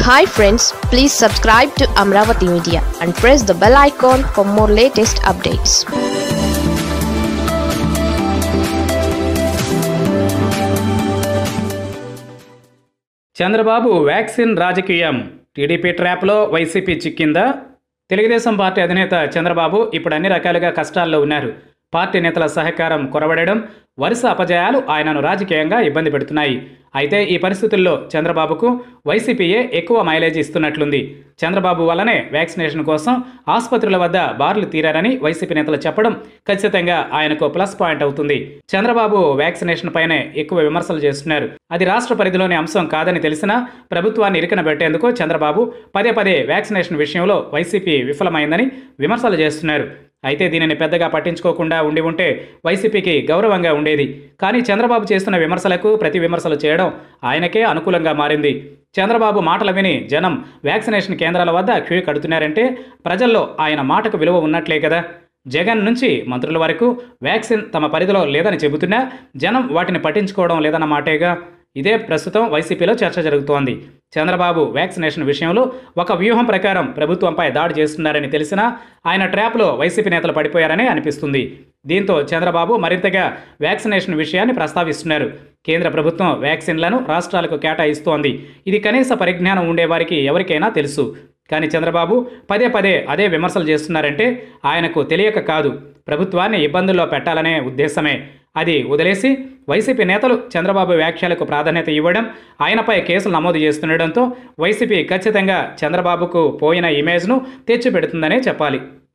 hi friends please subscribe to Amaravati media and press the bell icon for more latest updates Chandrababu vaccine రాజకీయం TDP ట్రాప్లో YCP చిక్కిందా Telugu Desam party అధినేత చంద్రబాబు ఇప్పుడు అన్ని రకాలుగా కష్టాల్లో ఉన్నారు పార్టీ నేతల సహకారం కొరవడడం వరుస అపజయాలు ఆయనను రాజకీయంగా ఇబ్బంది పెడుతున్నాయి అయితే ఈ పరిస్థితుల్లో చంద్రబాబుకు వైసీపీయే ఎక్కువ మైలేజ్ ఇస్తున్నట్లుంది చంద్రబాబు వల్లనే వ్యాక్సినేషన్ కోసం ఆసుపత్రుల వద్ద బార్లు తీరారని వైసీపీ నేతలు చెప్పడం ఖచ్చితంగా ఆయనకు ప్లస్ పాయింట్ అవుతుంది చంద్రబాబు వ్యాక్సినేషన్ పైనే ఎక్కువ విమర్శలు చేస్తున్నారు అది రాష్ట్ర పరిధిలోని అంశం కాదని తెలిసినా ప్రభుత్వాన్ని ఇరికన పెట్టేందుకు చంద్రబాబు పదే పదే వ్యాక్సినేషన్ విషయంలో వైసీపీ విఫలమైందని విమర్శలు చేస్తున్నారు అయితే దీనిని పెద్దగా పట్టించుకోకుండా ఉండి ఉంటే వైసీపీకి గౌరవంగా ఉండేది కానీ చంద్రబాబు చేస్తున్న విమర్శలకు ప్రతి విమర్శలు చేయడం ఆయనకే అనుకూలంగా మారింది చంద్రబాబు మాటలు విని జనం వ్యాక్సినేషన్ కేంద్రాల వద్ద క్యూ కడుతున్నారంటే ప్రజల్లో ఆయన మాటకు విలువ ఉన్నట్లే కదా జగన్ నుంచి మంత్రుల వరకు వ్యాక్సిన్ తమ పరిధిలో లేదని చెబుతున్నా జనం వాటిని పట్టించుకోవడం లేదన్న మాటేగా ఇదే ప్రస్తుతం వైసీపీలో చర్చ జరుగుతోంది చంద్రబాబు వ్యాక్సినేషన్ విషయంలో ఒక వ్యూహం ప్రకారం ప్రభుత్వంపై దాడి చేస్తున్నారని తెలిసినా ఆయన ట్రాప్లో వైసీపీ నేతలు పడిపోయారనే అనిపిస్తుంది దీంతో చంద్రబాబు మరింతగా వ్యాక్సినేషన్ విషయాన్ని ప్రస్తావిస్తున్నారు కేంద్ర ప్రభుత్వం వ్యాక్సిన్లను రాష్ట్రాలకు కేటాయిస్తోంది ఇది కనీస పరిజ్ఞానం ఉండేవారికి ఎవరికైనా తెలుసు కానీ చంద్రబాబు పదే పదే అదే విమర్శలు చేస్తున్నారంటే ఆయనకు తెలియక కాదు ప్రభుత్వాన్ని ఇబ్బందుల్లో పెట్టాలనే ఉద్దేశమే అది వదిలేసి వైసీపీ నేతలు చంద్రబాబు వ్యాఖ్యలకు ప్రాధాన్యత ఇవ్వడం ఆయనపై కేసులు నమోదు చేస్తుండటంతో వైసీపీ ఖచ్చితంగా చంద్రబాబుకు పోయిన ఇమేజ్ను తెచ్చిపెడుతుందనే చెప్పాలి